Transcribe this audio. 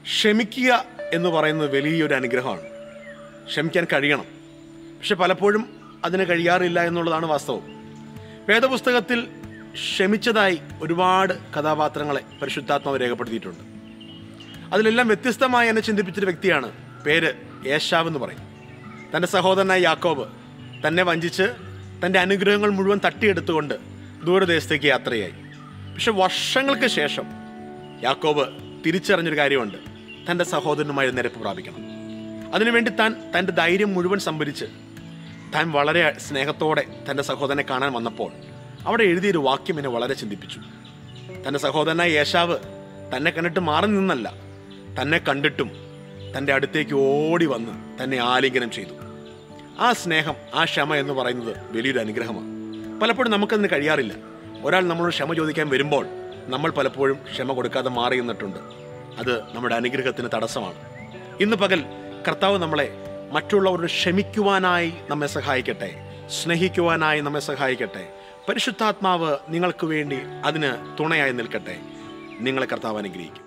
ക്ഷമിക്കുക എന്ന് പറയുന്നത് വലിയൊരു അനുഗ്രഹമാണ് ക്ഷമിക്കാൻ കഴിയണം പക്ഷെ പലപ്പോഴും അതിന് കഴിയാറില്ല എന്നുള്ളതാണ് വാസ്തവം വേദപുസ്തകത്തിൽ ക്ഷമിച്ചതായി ഒരുപാട് കഥാപാത്രങ്ങളെ പരിശുദ്ധാത്മാവ് രേഖപ്പെടുത്തിയിട്ടുണ്ട് അതിലെല്ലാം വ്യത്യസ്തമായി എന്നെ ചിന്തിപ്പിച്ചൊരു വ്യക്തിയാണ് പേര് ഏഷാവ് എന്ന് പറയും തൻ്റെ സഹോദരനായ യാക്കോബ് തന്നെ വഞ്ചിച്ച് തൻ്റെ അനുഗ്രഹങ്ങൾ മുഴുവൻ തട്ടിയെടുത്തുകൊണ്ട് ദൂരദേശത്തേക്ക് യാത്രയായി പക്ഷെ വർഷങ്ങൾക്ക് ശേഷം യാക്കോബ് തിരിച്ചറിഞ്ഞൊരു കാര്യമുണ്ട് തൻ്റെ സഹോദരനുമായി നിരപ്പ് പ്രാപിക്കണം അതിനുവേണ്ടി താൻ തൻ്റെ ധൈര്യം മുഴുവൻ സംഭരിച്ച് താൻ വളരെ സ്നേഹത്തോടെ തൻ്റെ സഹോദരനെ കാണാൻ വന്നപ്പോൾ അവിടെ എഴുതിയൊരു വാക്യം എന്നെ വളരെ ചിന്തിപ്പിച്ചു തൻ്റെ സഹോദരനായ യേശാവ് തന്നെ കണ്ടിട്ട് മാറി നിന്നല്ല തന്നെ കണ്ടിട്ടും തൻ്റെ അടുത്തേക്ക് ഓടി വന്ന് തന്നെ ആലിംഗനം ചെയ്തു ആ സ്നേഹം ആ ക്ഷമ എന്ന് പറയുന്നത് വലിയൊരു അനുഗ്രഹമാണ് പലപ്പോഴും നമുക്കതിന് കഴിയാറില്ല ഒരാൾ നമ്മളോട് ക്ഷമ ചോദിക്കാൻ വരുമ്പോൾ നമ്മൾ പലപ്പോഴും ക്ഷമ കൊടുക്കാതെ മാറി നിന്നിട്ടുണ്ട് അത് നമ്മുടെ അനുഗ്രഹത്തിന് തടസ്സമാണ് ഇന്ന് പകൽ കർത്താവ് നമ്മളെ മറ്റുള്ളവരോട് ക്ഷമിക്കുവാനായി നമ്മെ സഹായിക്കട്ടെ സ്നേഹിക്കുവാനായി നമ്മെ സഹായിക്കട്ടെ പരിശുദ്ധാത്മാവ് നിങ്ങൾക്ക് വേണ്ടി അതിന് തുണയായി നിൽക്കട്ടെ നിങ്ങളെ കർത്താവ് അനുഗ്രഹിക്കും